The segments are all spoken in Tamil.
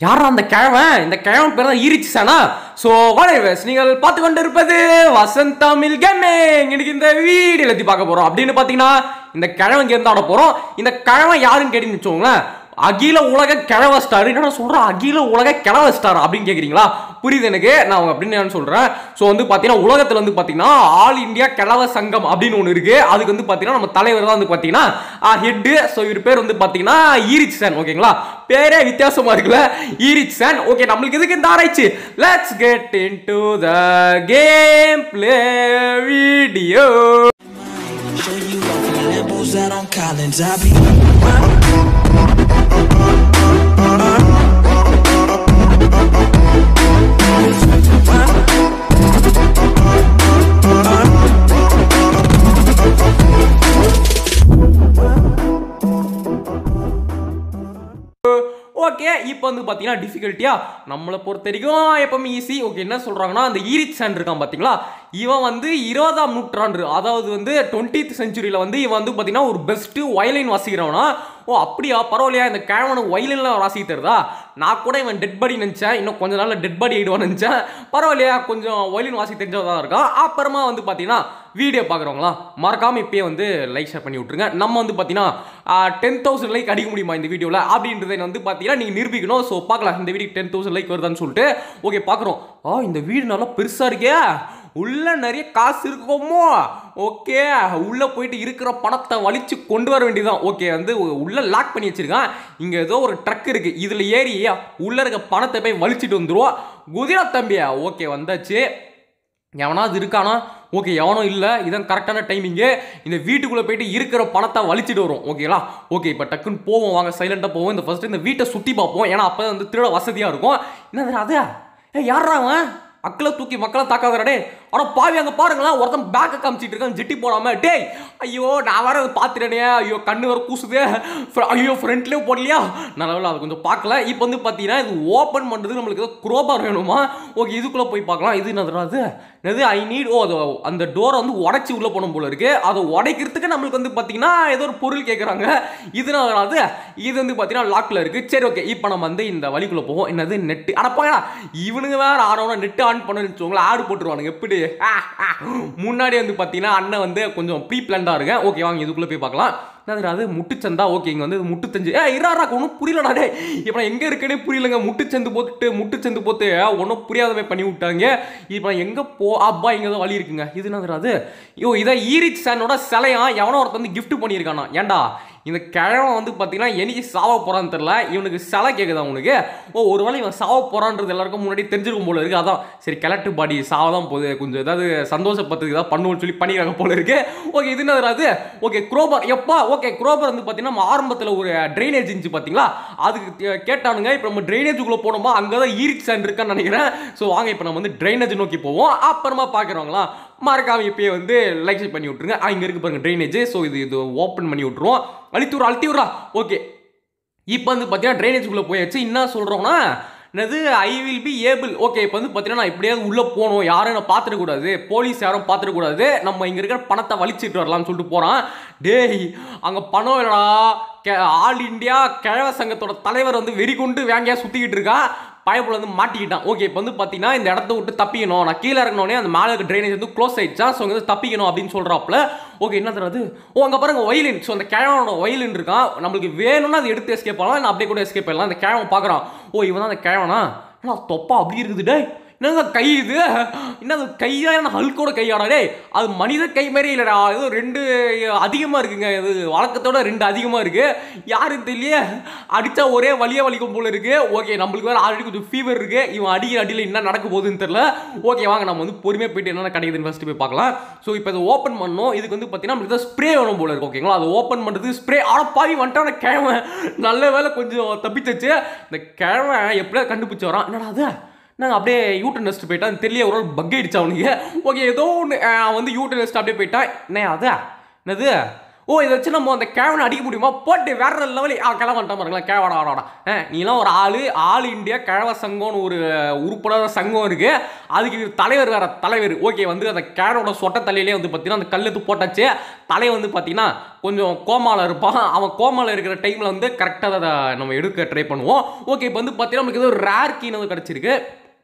யாரா அந்த கிழவன் இந்த கிழவன் பேர் தான் ஈரிச்சானா ஸோ வாழைவஸ் நீங்கள் பார்த்து கொண்டு இருப்பது வசந்த் தமிழ் கேமிங் இன்னைக்கு இந்த வீடியோ பற்றி பார்க்க போகிறோம் அப்படின்னு பார்த்தீங்கன்னா இந்த கிழவன் இங்கே இருந்து ஆட போகிறோம் இந்த கிழவன் யாருன்னு கேட்டீங்கன்னு வச்சுக்கோங்களேன் அகில உலக கிழவ ஸ்டார் என்னடா சொல்கிறேன் அகில உலக கிழவ ஸ்டார் அப்படின்னு கேட்குறீங்களா புரியுது எனக்கு நான் அவங்க அப்படின்னு நான் சொல்கிறேன் ஸோ வந்து பார்த்தீங்கன்னா உலகத்தில் வந்து பார்த்தீங்கன்னா ஆல் இந்தியா கிழவ சங்கம் அப்படின்னு ஒன்று இருக்குது அதுக்கு வந்து பார்த்தீங்கன்னா நம்ம தலைவர் தான் வந்து பார்த்தீங்கன்னா ஹெட்டு ஸோ இவர் பேர் வந்து பார்த்தீங்கன்னா ஈரிச் சான் ஓகேங்களா பேரே வித்தியாசமா இருக்குல்ல ஈரிச் சான் ஓகே நம்மளுக்கு எதுக்கு இந்த ஆராய்ச்சி let's get into the game play video Show you off in Lambos out on Collins. I be okay இப்போ வந்து பார்த்தீங்கன்னா டிஃபிகல்ட்டியா நம்மளை பொறுத்த வரைக்கும் எப்பவுமே ஈஸி ஓகே என்ன சொல்கிறாங்கன்னா அந்த ஈரிச் சான் இருக்கான் பார்த்தீங்களா இவன் வந்து இருபதாம் நூற்றாண்டு அதாவது வந்து டுவெண்ட்டித் செஞ்சுரியில் வந்து இவன் வந்து பார்த்தீங்கன்னா ஒரு பெஸ்ட்டு வயலின் வாசிக்கிறவனா ஓ அப்படியா பரவாயில்லையா இந்த கிழவனுக்கு வயலின்லாம் வாசிக்க தருதா நான் கூட இவன் டெட் பாடி நினச்சேன் இன்னும் கொஞ்ச நாள்ல டெட் பாடி ஆயிடுவான்னு நினச்சேன் பரவாயில்லையா கொஞ்சம் வயலின் வாசிக்க தெரிஞ்சதாக இருக்கான் அப்புறமா வந்து பார்த்தீங்கன்னா வீடியோ பார்க்குறவங்களா மறக்காமல் இப்பயே வந்து லைக் ஷேர் பண்ணி விட்ருங்க நம்ம வந்து பார்த்தீங்கன்னா டென் தௌசண்ட் லைக் அடிக்க முடியுமா இந்த வீடியோவில் அப்படின்றத வந்து பார்த்தீங்கன்னா நீங்கள் நிரூபிக்கணும் ஸோ பார்க்கலாம் இந்த வீடியோ டென் தௌசண்ட் லைக் வருதான்னு சொல்லிட்டு ஓகே பார்க்குறோம் ஆ இந்த வீடு நல்லா பெருசாக இருக்கே உள்ள நிறைய காசு இருக்குமோ ஓகே உள்ள போயிட்டு இருக்கிற பணத்தை வலிச்சு கொண்டு வர வேண்டியதுதான் ஓகே வந்து உள்ள லாக் பண்ணி வச்சிருக்கான் இங்க ஏதோ ஒரு ட்ரக் இருக்கு இதுல ஏறி உள்ள இருக்க பணத்தை போய் வலிச்சிட்டு வந்துருவோம் குதிரா தம்பியா ஓகே வந்தாச்சு எவனாவது இருக்கானா ஓகே எவனும் இல்லை இதான் கரெக்டான டைமிங்கு இந்த வீட்டுக்குள்ளே போயிட்டு இருக்கிற பணத்தை வலிச்சிட்டு வரும் ஓகேங்களா ஓகே இப்போ டக்குன்னு போவோம் வாங்க சைலண்டாக போவோம் இந்த ஃபஸ்ட்டு இந்த வீட்டை சுற்றி பார்ப்போம் ஏன்னா அப்போ வந்து திருட வசதியாக இருக்கும் என்னது அது ஏ யாரா அவன் அக்களை தூக்கி மக்களை தாக்காதடா டே ஆனால் பாவி அங்கே பாருங்களேன் ஒருத்தன் பேக்கை காமிச்சிட்டு இருக்கான் ஜெட்டி போடாம டேய் ஐயோ நான் வர பார்த்துட்டேனே ஐயோ கண்ணு வர கூசுதே Fr- ஐயோ ஃப்ரண்ட்லேயே போடலையா நல்ல வேளை அது கொஞ்சம் பார்க்கல இப்போ வந்து பார்த்தீங்கன்னா இது ஓப்பன் பண்ணுறது நம்மளுக்கு ஏதோ குரோபார் வேணுமா ஓகே இதுக்குள்ளே போய் பார்க்கலாம் இது என்னதுடா அது என்னது ஐ நீட் ஓ அது அந்த டோரை வந்து உடச்சி உள்ளே போகணும் போல இருக்கு அதை உடைக்கிறதுக்கு நம்மளுக்கு வந்து பார்த்தீங்கன்னா ஏதோ ஒரு பொருள் கேட்குறாங்க இது அது இது வந்து பார்த்தீங்கன்னா லாக்கில் இருக்குது சரி ஓகே இப்போ நம்ம வந்து இந்த வழிக்குள்ளே போவோம் என்னது நெட்டு அடப்பாங்கடா இவனுங்க வேற ஆடணும் நெட்டு ஆன் பண்ணணும்னு வச்சுக்கோங்களேன் ஆடு போட்டுருவானுங்க எப்படி ஆ, ஆ. முன்னாடி வந்து பார்த்தீங்கன்னா அண்ணன் வந்து கொஞ்சம் ப்ரீ பிளான்டாக இருக்கேன் ஓகே வாங்க இதுக்குள்ளே போய் பார்க்கலாம் என்னது அது முட்டுச்சந்தா ஓகே இங்கே வந்து முட்டுத்தஞ்சு ஏ இராரா ஒன்றும் புரியலடா டே இப்போ நான் எங்கே இருக்கேனே புரியலங்க முட்டுச்சந்து போட்டு முட்டுச்சந்து போட்டு ஒன்றும் புரியாத மாதிரி பண்ணி விட்டாங்க இப்போ நான் எங்கே போ அப்பா இங்கே தான் வழி இருக்குங்க இது என்னது அது ஐயோ இதை ஈரிச் சானோட சிலையா எவனோ ஒருத்தன் வந்து gift பண்ணியிருக்கானா ஏன்டா இந்த கிழவன் வந்து பார்த்தீங்கன்னா என்னைக்கு சாவ போறான்னு தெரில இவனுக்கு சிலை கேட்குதா உனக்கு ஓ ஒருவேளை இவன் சாவ போறான்றது எல்லாருக்கும் முன்னாடி தெரிஞ்சிருக்கும் போல இருக்கு அதான் சரி கிழட்டு பாடி சாவ தான் போகுது கொஞ்சம் ஏதாவது சந்தோஷப்பத்துக்கு ஏதாவது பண்ணுவோம்னு சொல்லி பண்ணிக்கிறாங்க போல இருக்கு ஓகே இது என்னது அது ஓகே குரோபர் எப்பா ஓகே குரோபர் வந்து பார்த்தீங்கன்னா நம்ம ஆரம்பத்தில் ஒரு ட்ரைனேஜ் இருந்துச்சு பார்த்தீங்களா அதுக்கு கே- கேட்டானுங்க இப்போ நம்ம ட்ரைனேஜுக்குள்ளே போனோமா அங்கே தான் ஈரிக் சாண்ட் இருக்கான்னு நினைக்கிறேன் ஸோ வாங்க இப்போ நம்ம வந்து ட்ரைனேஜ் நோக்கி போவோம் அப்புறமா பார்க்குறவங்களா மறக்காம இப்பயே வந்து லைக் பண்ணி விட்ருங்க ஆ, இங்க இருக்கு பாருங்க ட்ரைனேஜ் ஸோ இது இது ஓப்பன் பண்ணி விட்ருவோம் அழுத்தி விட்றா அழுத்தி விட்றா ஓகே இப்போ வந்து பார்த்தீங்கன்னா ட்ரைனேஜுக்குள்ளே போயாச்சு என்ன சொல்கிறோம்னா என்னது I will be able okay இப்போ வந்து பார்த்தீங்கன்னா நான் எப்படியாவது உள்ளே போகணும் யாரும் நான் பார்த்துடக்கூடாது போலீஸ் யாரும் பார்த்துடக்கூடாது நம்ம இங்கே இருக்கிற பணத்தை வலிச்சிட்டு வரலாம்னு சொல்லிட்டு போகிறான் டேய் அங்கே பணம் இல்லடா கே ஆல் இந்தியா கிழவ சங்கத்தோட தலைவர் வந்து வெறி கொண்டு வேங்கையா சுற்றிக்கிட்டு இருக்கா பயப்புல வந்து மாட்டிக்கிட்டான் ஓகே இப்போ வந்து பார்த்தீங்கன்னா இந்த இடத்த விட்டு தப்பிக்கணும் நான் கீழே இறங்கினோடனே அந்த மேலே இருக்க ட்ரைனேஜ் வந்து க்ளோஸ் ஆயிடுச்சா ஸோ இங்க வந்து தப்பிக்கணும் அப்படின்னு சொல்கிறாப்புல ஓகே என்ன தராது ஓ அங்கே பாருங்க வயலின் ஸோ அந்த கிழவனோட வயலின் இருக்கான் நம்மளுக்கு வேணும்னா அது எடுத்து எஸ்கேப் பண்ணலாம் நான் அப்படியே கூட எஸ்கேப் பண்ணலாம் அந்த கிழவன் பார்க்குறான் ஓ இவன் தான் அந்த கிழவனா என்ன தொப்பா அப்படி இருக்குது டேய் என்னங்க கை இது என்னது கையா என்ன ஹல்கோட கையாடா டேய் அது மனித கை மாதிரி இல்லடா ஏதோ ரெண்டு அதிகமாக இருக்குங்க இது வழக்கத்தோட ரெண்டு அதிகமாக இருக்கு யாருக்கு தெரியலையே அடிச்சா ஒரே வலியா வலிக்கும் போல இருக்கு ஓகே நம்மளுக்கு வேற ஆல்ரெடி கொஞ்சம் ஃபீவர் இருக்கு இவன் அடிக்கிற அடியில் என்ன நடக்க போகுதுன்னு தெரியல ஓகே வாங்க நம்ம வந்து பொறுமையாக போயிட்டு என்னென்ன கிடைக்குதுன்னு ஃபர்ஸ்ட் போய் பார்க்கலாம் ஸோ இப்போ இதை ஓப்பன் பண்ணோம் இதுக்கு வந்து பார்த்தீங்கன்னா நம்மளுக்கு ஸ்ப்ரே வேணும் போல இருக்கு ஓகேங்களா அது ஓப்பன் பண்ணுறது ஸ்ப்ரே ஆட பாவி வந்துட்டான கிழமை நல்ல வேலை கொஞ்சம் தப்பிச்சிச்சு இந்த கிழமை எப்படியா கண்டுபிடிச்சு வரான் என்னடா அது நாங்கள் அப்படியே யூட்டன் நெஸ்ட் போயிட்டான் தெரியல ஒரு பக் ஆயிடுச்சு அவனுக்கு ஓகே ஏதோ ஒன்று வந்து யூட்டன் நெஸ்ட் அப்படியே போயிட்டான் என்ன அது என்னது ஓ இதை வச்சு நம்ம அந்த கேவனை அடிக்க முடியுமா போட்டு வேற லெவலி ஆ கிளம்ப வந்துட்டா பாருங்களா கேவடா ஆடாடா ஆ நீலாம் ஒரு ஆளு ஆல் இந்தியா கிழவ சங்கம்னு ஒரு உருப்படாத சங்கம் இருக்கு அதுக்கு தலைவர் வேற தலைவர் ஓகே வந்து அந்த கேனோட சொட்ட தலையிலே வந்து பார்த்தீங்கன்னா அந்த கல்லெத்து போட்டாச்சு தலையை வந்து பார்த்தீங்கன்னா கொஞ்சம் கோமால இருப்பான் அவன் கோமால இருக்கிற டைமில் வந்து கரெக்டாக அதை நம்ம எடுக்க ட்ரை பண்ணுவோம் ஓகே இப்போ வந்து பார்த்தீங்கன்னா நமக்கு ஏதோ ரேர் கீனது கிடச்சிருக்கு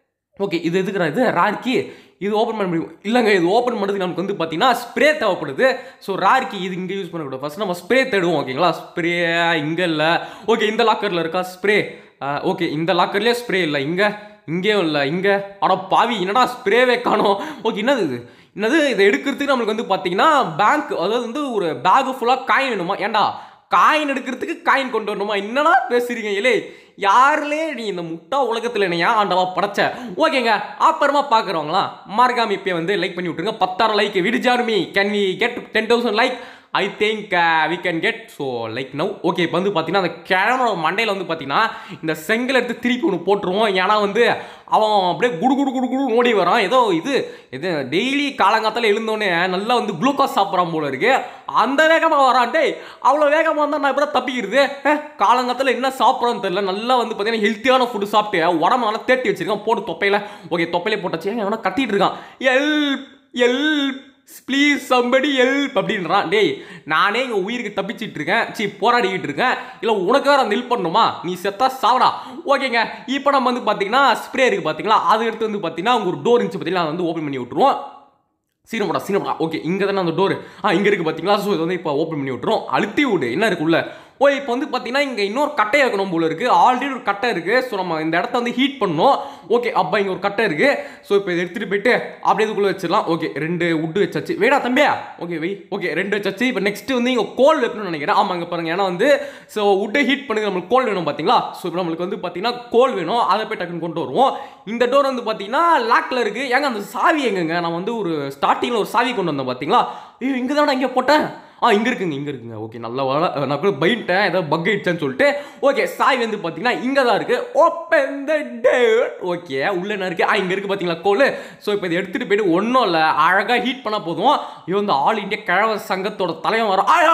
ஓகே இது எதுக்குறா இது ரார்கி இது ஓப்பன் பண்ண முடியும் இல்லைங்க இது ஓப்பன் பண்ணுறதுக்கு நமக்கு வந்து பார்த்தீங்கன்னா ஸ்ப்ரே தேவைப்படுது ஸோ ரார்கி இது இங்கே யூஸ் பண்ணக்கூடாது ஃபர்ஸ்ட் நம்ம ஸ்ப்ரே தேடுவோம் ஓகேங்களா ஸ்ப்ரே இங்கே இல்லை ஓகே இந்த லாக்கரில் இருக்கா ஸ்ப்ரே ஓகே இந்த லாக்கர்லேயே ஸ்ப்ரே இல்லை இங்கே இங்கேயும் இல்லை இங்கே அட பாவி என்னடா ஸ்ப்ரேவே காணோம் ஓகே என்னது இது என்னது இதை எடுக்கிறதுக்கு நம்மளுக்கு வந்து பார்த்தீங்கன்னா பேங்க் அதாவது வந்து ஒரு பேக் ஃபுல்லாக காயின் வேணுமா ஏன்டா காயின் எடுக்கிறதுக்கு காயின் கொண்டு வரணுமா என்னடா பேசுறீங்க இலே யாருலே நீ இந்த முட்டா உலகத்தில் என்னையா ஆண்டவா படைச்ச ஓகேங்க அப்புறமா பார்க்குறவங்களா மறக்காம இப்போ வந்து லைக் பண்ணி விட்டுருங்க பத்தாயிரம் லைக் விடிஜாருமி can we get ten thousand like I think we can get so like now okay இப்போ வந்து பார்த்தீங்கன்னா அந்த கிழமோட மண்டையில் வந்து பார்த்தீங்கன்னா இந்த செங்கல் எடுத்து திருப்பி ஒன்று போட்டுருவோம் ஏன்னா வந்து அவன் அப்படியே குடு குடு குடு குடு ஓடி வரான் ஏதோ இது இது டெய்லி காலங்காத்தால எழுந்தோடனே நல்லா வந்து குளுக்கோஸ் சாப்பிட்றான் போல இருக்கு அந்த வேகமாக வரான் டேய் அவ்வளோ வேகமாக இருந்தால் நான் எப்படி தப்பிக்கிறது அஹ், காலங்காத்தால என்ன சாப்பிட்றான்னு தெரியல நல்லா வந்து பார்த்தீங்கன்னா ஹெல்த்தியான ஃபுட்டு சாப்பிட்டு உடம்பு நல்லா தேட்டி வச்சிருக்கான் போட்டு தொப்பையில ஓகே தொப்பையில போட்டாச்சு ஏன் அவனை கத்திட்டு இருக்கான் help help please somebody help அப்படின்றான் டேய் நானே இங்கே உயிருக்கு தப்பிச்சிட்டு இருக்கேன் சி போராடிக்கிட்டு இருக்கேன் இல்லை உனக்கு வேற அந்த ஹெல்ப் பண்ணணுமா நீ செத்தா சாவடா ஓகேங்க இப்போ நம்ம வந்து பார்த்தீங்கன்னா ஸ்ப்ரே இருக்குது பார்த்தீங்களா அது எடுத்து வந்து பார்த்தீங்கன்னா அங்கே ஒரு டோர் இருந்துச்சு பார்த்தீங்களா அதை வந்து ஓப்பன் பண்ணி விட்டுருவோம் சீனப்படா சீனப்படா ஓகே இங்கே தானே அந்த டோர் ஆ இங்கே இருக்குது பார்த்தீங்களா ஸோ இது வந்து இப்போ ஓப்பன் பண்ணி விட்டுரும் அழுத்தி விடு என்ன இருக்கு உள்ள ஓ இப்போ வந்து பார்த்தீங்கன்னா இங்கே இன்னொரு கட்டை வைக்கணும் போல இருக்குது ஆல்ரெடி ஒரு கட்டை இருக்குது ஸோ நம்ம இந்த இடத்த வந்து ஹீட் பண்ணணும் ஓகே அப்பா இங்கே ஒரு கட்டை இருக்குது ஸோ இப்போ இதை எடுத்துகிட்டு போயிட்டு அப்படியே இதுக்குள்ளே வச்சிடலாம் ஓகே ரெண்டு உட்டு வச்சாச்சு வேடா தம்பியா ஓகே வை ஓகே ரெண்டு வச்சாச்சு இப்போ நெக்ஸ்ட் வந்து இங்கே கோல் வைக்கணும்னு நினைக்கிறேன் ஆமாம் இங்கே பாருங்க ஏன்னா வந்து ஸோ உட்டை ஹீட் பண்ணுங்க நம்மளுக்கு கோல் வேணும் பார்த்தீங்களா ஸோ இப்போ நம்மளுக்கு வந்து பார்த்தீங்கன்னா கோல் வேணும் அதை போய் டக்குன்னு கொண்டு வருவோம் இந்த டோர் வந்து பார்த்தீங்கன்னா லாக்ல இருக்கு ஏங்க அந்த சாவி எங்கங்க நான் வந்து ஒரு ஸ்டார்டிங்கில் ஒரு சாவி கொண்டு வந்தேன் பார்த்தீங்களா ஐயோ இங்கே தானே இங்கே போட்டேன் ஆ இங்கே இருக்குங்க இங்கே இருக்குங்க ஓகே நல்லா வேலை நான் கூட பயின்ட்டேன் ஏதாவது பக் ஆயிடுச்சான்னு சொல்லிட்டு ஓகே சாய் வந்து பார்த்தீங்கன்னா இங்கே தான் இருக்குது ஓப்பன் த டேட் ஓகே உள்ள என்ன இருக்குது ஆ இங்கே இருக்குது பார்த்தீங்களா கோல் ஸோ இப்போ இதை எடுத்துகிட்டு போயிட்டு ஒன்றும் இல்லை அழகாக ஹீட் பண்ணால் போதும் ஐயோ இந்த ஆல் இந்தியா கிழவ சங்கத்தோட தலைவன் வரும் ஆயா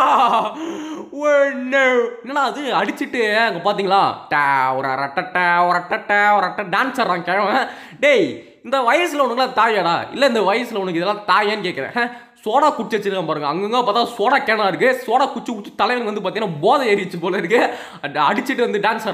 ஒன்று என்னடா அது அடிச்சிட்டு அங்கே பார்த்தீங்களா டா ஒரு ரட்டட்டா ஒரு ரட்டட்டா ஒரு ரட்ட டான்ஸ் ஆடுறான் கிழவன் டேய் இந்த வயசில் உனக்குலாம் தாயாடா இல்லை இந்த வயசில் உனக்கு இதெல்லாம் தாயான்னு கேட்குறேன் சோடா குச்சி வச்சிருக்கான் பாருங்க அங்கங்க பார்த்தா சோடா கேனா இருக்கு சோடா குச்சி குச்சி தலைவனுக்கு வந்து பார்த்தீங்கன்னா போதை ஏறிச்சு போல இருக்கு அட் அடிச்சிட்டு வந்து டான்ஸ்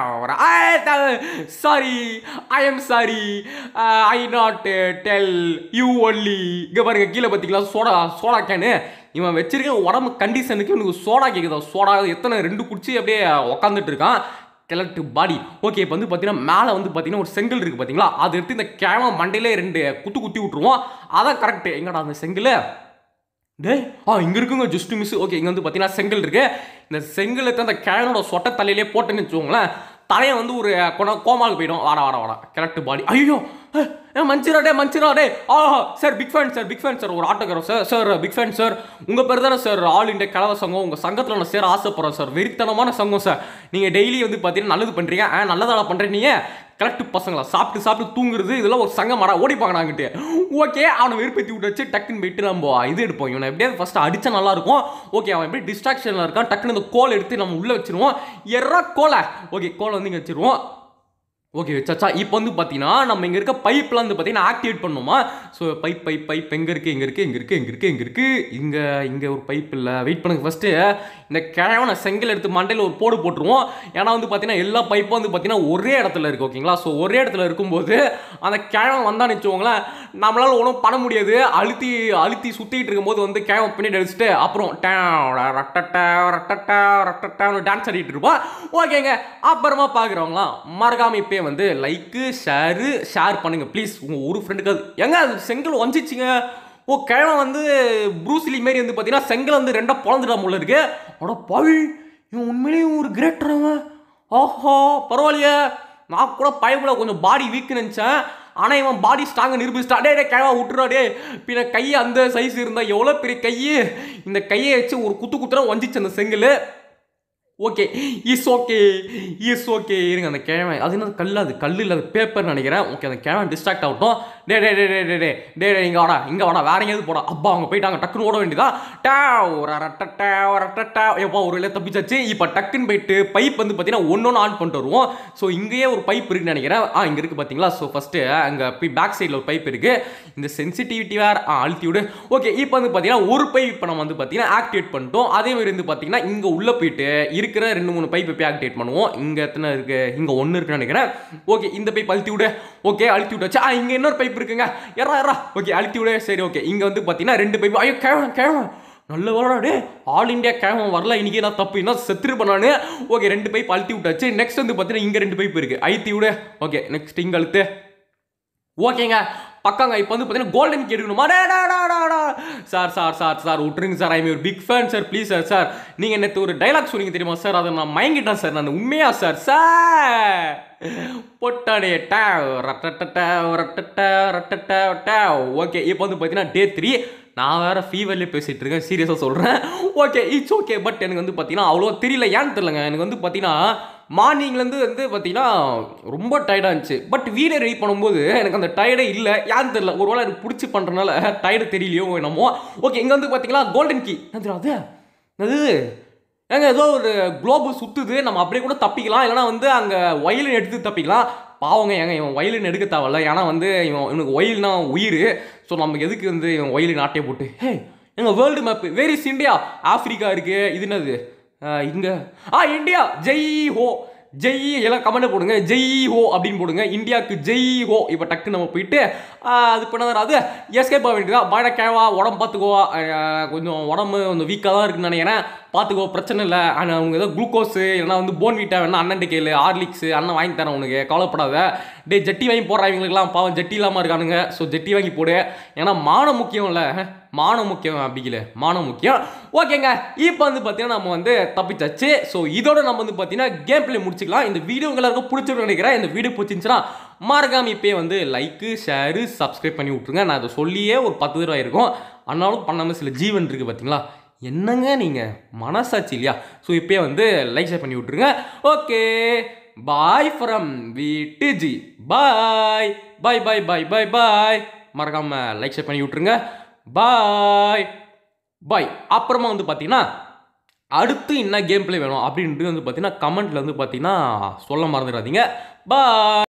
ஆடுறான் sorry I am sorry I not tell you only இங்கே பாருங்க கீழே பார்த்தீங்களா சோடா சோடா கேனு இவன் வச்சிருக்க உடம்பு கண்டிஷனுக்கு இவனுக்கு சோடா கேட்குதா சோடா எத்தனை ரெண்டு குடிச்சு அப்படியே உக்காந்துட்டு இருக்கான் கிழட்டு பாடி ஓகே இப்போ வந்து பார்த்தீங்கன்னா மேலே வந்து பார்த்தீங்கன்னா ஒரு செங்கல் இருக்குது பார்த்தீங்களா அதை எடுத்து இந்த கிழமை மண்டையிலே ரெண்டு குத்து குத்தி விட்ருவோம் அதான் கரெக்டு எங்கடா அந்த செங்கல் டேய் ஆ இங்கே இருக்குங்க ஜஸ்ட் மிஸ் ஓகே இங்கே வந்து பார்த்தீங்கன்னா செங்கல் இருக்கு இந்த செங்கல் எடுத்து அந்த கிழனோட சொட்ட தலையிலே போட்டுன்னு வச்சுக்கோங்களேன் தலையை வந்து ஒரு கொண கோமாவுக்கு போயிடும் வாடா வாடா வாடா கிழட்டு பாடி ஐயோ ஏ மஞ்சிரா டே மஞ்சிரா டே ஆ sir big fan sir big fan sir ஒரு autograph sir sir big fan sir உங்கள் பேர் தானே சார் ஆல் இண்டியா கலவ சங்கம் உங்கள் சங்கத்தில் நான் சேர ஆசைப்படுறேன் சார் வெறித்தனமான சங்கம் சார் நீங்கள் டெய்லி வந்து பார்த்தீங்கன்னா நல்லது பண்ணுறீங்க ஆ நல்லதாடா பண்ணுறீங்க கரெக்ட் பசங்களா சாப்பிட்டு சாப்பிட்டு தூங்குறது இதெல்லாம் ஒரு சங்கம் மாடா ஓடிப்பாங்க நாங்கிட்டு ஓகே அவனை வெறுப்பேற்றி விட்டு வச்சு டக்குன்னு போயிட்டு நம்ம இது எடுப்போம் இவனை எப்படியாவது ஃபஸ்ட்டு அடிச்சா நல்லா இருக்கும் ஓகே அவன் எப்படி டிஸ்ட்ராக்ஷனில் இருக்கான் டக்குன்னு இந்த கோல் எடுத்து நம்ம உள்ளே வச்சிருவோம் எறா கோலை ஓகே கோலை வந்து இங்கே வச்சிருவோம் ஓகே வச்சாச்சா இப்போ வந்து பார்த்தீங்கன்னா நம்ம இங்கே இருக்க பைப்லாம் வந்து பார்த்தீங்கன்னா ஆக்டிவேட் பண்ணுமா ஸோ பைப் பைப் பைப் எங்கே இருக்குது எங்கே இருக்குது எங்கே இருக்குது எங்கே இருக்குது எங்கே இருக்குது இங்கே இங்கே ஒரு பைப் இல்லை வெயிட் பண்ணுங்க ஃபஸ்ட்டு இந்த கிழவனை செங்கல் எடுத்து மண்டையில் ஒரு போடு போட்டுருவோம் ஏன்னா வந்து பார்த்தீங்கன்னா எல்லா பைப்பும் வந்து பார்த்தீங்கன்னா ஒரே இடத்துல இருக்குது ஓகேங்களா ஸோ ஒரே இடத்துல இருக்கும்போது அந்த கிழவன் வந்தான்னு வச்சுக்கோங்களேன் நம்மளால ஒன்றும் பண்ண முடியாது அழுத்தி அழுத்தி சுற்றிட்டு இருக்கும்போது வந்து கிழவன் பின்னாடி அடிச்சுட்டு அப்புறம் ரட்டட்டா ரட்டட்டா ரட்டட்டான்னு டான்ஸ் ஆடிட்டு இருப்பான் ஓகேங்க அப்புறமா பார்க்குறவங்களாம் மறக்காம இப்பயே வந்து லைக்கு ஷேரு ஷேர் பண்ணுங்க ப்ளீஸ் உங்கள் ஒரு ஃப்ரெண்டுக்கு அது எங்க அது செங்கல் வஞ்சிச்சிங்க ஓ கிழமை வந்து ப்ரூஸ்லி மாரி வந்து பார்த்தீங்கன்னா செங்கல் வந்து ரெண்டாக பொழந்துட்டா போல இருக்கு அட பழி இவன் உண்மையிலேயும் ஒரு கிரேட்டரவன் ஆஹா பரவாயில்லையே நான் கூட பயமுல கொஞ்சம் பாடி வீக் நினச்சேன் ஆனால் இவன் பாடி ஸ்ட்ராங்கை நிரூபிச்சிட்டா டே டே கிழவா விட்டுறா டே பின்ன கை அந்த சைஸ் இருந்தால் எவ்வளோ பெரிய கை இந்த கையை வச்சு ஒரு குத்து குத்துறா வஞ்சிச்சு அந்த செங்கல் okay is okay is okay இருங்க அந்த கிழமை அது என்ன கல் அது கல் இல்லை அது பேப்பர் நினைக்கிறேன் ஓகே அந்த கிழமை டிஸ்ட்ராக்ட் ஆகட்டும் டே டே டே டே டே டே டே டே இங்கே வாடா இங்கே வாடா வேற எங்கேயாவது போடா அப்பா அவங்க போயிட்டாங்க டக்குன்னு ஓட வேண்டியதா டேவ் ரட்டட்டா ரட்டட்டா எப்பா ஒரு இல்லை தப்பிச்சாச்சு இப்போ டக்குன்னு போயிட்டு பைப் வந்து பார்த்தீங்கன்னா ஒன்று ஒன்று ஆன் பண்ணிட்டு வருவோம் ஸோ இங்கேயே ஒரு பைப் இருக்குன்னு நினைக்கிறேன் ஆ இங்கே இருக்குது பார்த்தீங்களா ஸோ ஃபஸ்ட்டு அங்கே போய் பேக் சைடில் ஒரு பைப் இருக்குது இந்த சென்சிட்டிவிட்டி வேறு ஆ அழுத்தி விடு ஓகே இப்போ வந்து பார்த்தீங்கன்னா ஒரு பைப் இப்போ நம்ம வந்து பார்த்தீங்கன்னா ஆக்டிவேட் பண்ணிட்டோம் அதே மாதிரி வந்து பார்த்தீங்கன்னா இங்கே உள்ளே போயிட்டு இருக்கிற ரெண்டு மூணு பைப் போய் ஆக்டிவேட் பண்ணுவோம் இங்கே எத்தனை இருக்கு இங்கே ஒன்று இருக்குன்னு நினைக்கிறேன் ஓகே இந்த பைப் அழுத்தி விடு ஓகே அழுத்தி விட்டாச்சு ஆ இங்கே இன்னொரு பைப் இருக்குங்க எறா எறா ஓகே அழுத்தி விடு சரி ஓகே இங்கே வந்து பார்த்தீங்கன்னா ரெண்டு பைப் ஐயோ கிழமை கிழமை நல்ல வேலை டே ஆல் இந்தியா கிழமை வரல இன்னைக்கு நான் தப்பு என்ன செத்துருப்பேன் நான் ஓகே ரெண்டு பைப் அழுத்தி விட்டாச்சு நெக்ஸ்ட் வந்து பார்த்தீங்கன்னா இங்கே ரெண்டு பைப் இருக்கு அழுத்தி விடு ஓகே நெக்ஸ்ட் இங்கே அழுத்து ஓகேங்க பக்காங்க இப்போ வந்து பார்த்தீங்கன்னா கோல்டன் கீ எடுக்கணுமா டா, டா, டா, டா, டா. சார் சார் சார் சார் விட்டுருங்க சார் ஐ ஒரு big fan sir please sir sir நீங்கள் நேற்று ஒரு டைலாக் சொன்னீங்க தெரியுமா சார் அதை நான் மயங்கிட்டேன் சார் நான் உண்மையா சார் சார் பொட்டாடே டா ரட்டட்ட ரட்டட்ட ரட்டட்ட டா ஓகே இப்போ வந்து பார்த்தீங்கன்னா டே த்ரீ நான் வேற ஃபீவர்லேயே பேசிட்டு இருக்கேன் சீரியஸாக சொல்கிறேன் ஓகே இட்ஸ் ஓகே பட் எனக்கு வந்து பார்த்தீங்கன்னா அவ்வளோ தெரியல ஏன்னு தெரியலங்க எனக்கு வந்து பார்த்தீங்கன்னா மார்னிங்லேருந்து வந்து பார்த்தீங்கன்னா ரொம்ப டயர்டாக இருந்துச்சு பட் வீடியோ ரெடி பண்ணும்போது எனக்கு அந்த டயர்டே இல்லை யாருன்னு தெரியல ஒரு வேளை எனக்கு பிடிச்சி பண்ணுறதுனால டயர்டு தெரியலையோ என்னமோ ஓகே இங்கே வந்து பார்த்தீங்கன்னா கோல்டன் கீ அது அது ஏங்க ஏதோ ஒரு குளோபு சுத்துது நம்ம அப்படியே கூட தப்பிக்கலாம் இல்லைனா வந்து அங்கே வயலின் எடுத்து தப்பிக்கலாம் பாவங்க ஏங்க இவன் வயலின் எடுக்க தேவையில்ல ஏன்னா வந்து இவன் இவனுக்கு வயல்னா உயிர் ஸோ நமக்கு எதுக்கு வந்து இவன் வயலின் ஆட்டையை போட்டு ஹே எங்க world map where is India Africa இருக்கு இது என்னது ஆஹ் இங்க ஆ இந்தியா ஜெய் ஹோ ஜெய் எல்லாம் கமெண்ட் போடுங்க ஜெய் ஹோ அப்படின்னு போடுங்க இந்தியாவுக்கு ஜெய் ஹோ இப்போ டக்கு நம்ம போயிட்டு ஆஹ் அது பண்ணாத அது எஸ்கேப் ஆக வேண்டியதா பாட கேவா உடம்பு பார்த்துக்கோ ஆஹ் கொஞ்சம் உடம்பு கொஞ்சம் வீக்காக தான் இருக்குன்னு நினைக்கிறேன் பார்த்துக்கோ பிரச்சனை இல்லை ஆனால் அவங்க ஏதோ குளுக்கோஸு இல்லைனா வந்து போன் வீட்டா வேணா அண்ணன் கேளு ஹார்லிக்ஸு அண்ணன் வாங்கி தரேன் உனக்கு கவலைப்படாத டேய் ஜட்டி வாங்கி போடுறா இவங்களுக்குலாம் பாவம் ஜட்டி இல்லாமல் இருக்கானுங்க ஸோ ஜட்டி வாங்கி போடு ஏன்னா மானம் முக்கியம் இல்லை மானம் முக்கியம் அப்படிக்கல மானம் முக்கியம் ஓகேங்க இப்போ வந்து பார்த்தீங்கன்னா நம்ம வந்து தப்பிச்சாச்சு ஸோ இதோட நம்ம வந்து பார்த்தீங்கன்னா கேம் பிளே முடிச்சுக்கலாம் இந்த வீடியோ எல்லாருக்கும் பிடிச்சிருன்னு நினைக்கிறேன் இந்த வீடியோ பிடிச்சிருந்துச்சுன்னா மறக்காம இப்போயே வந்து லைக்கு ஷேரு சப்ஸ்கிரைப் பண்ணி விட்ருங்க நான் அதை சொல்லியே ஒரு பத்து தடவை இருக்கும் ஆனாலும் பண்ணாமல் சில ஜீவன் இருக்குது பார்த்தீங்களா என்னங்க நீங்கள் மனசாட்சி இல்லையா ஸோ இப்போயே வந்து லைக் ஷேர் பண்ணி விட்ருங்க ஓகே பாய் ஃப்ரம் விடிஜி bye bye bye bye bye bye மறக்காம லைக் ஷேர் பண்ணி விட்ருங்க பாய் பாய் அப்புறமா வந்து பார்த்தீங்கன்னா அடுத்து என்ன கேம் பிளே வேணும் அப்படின்ட்டு வந்து பார்த்தீங்கன்னா கமெண்ட்ல வந்து பார்த்தீங்கன்னா சொல்ல மறந்துடாதீங்க பாய்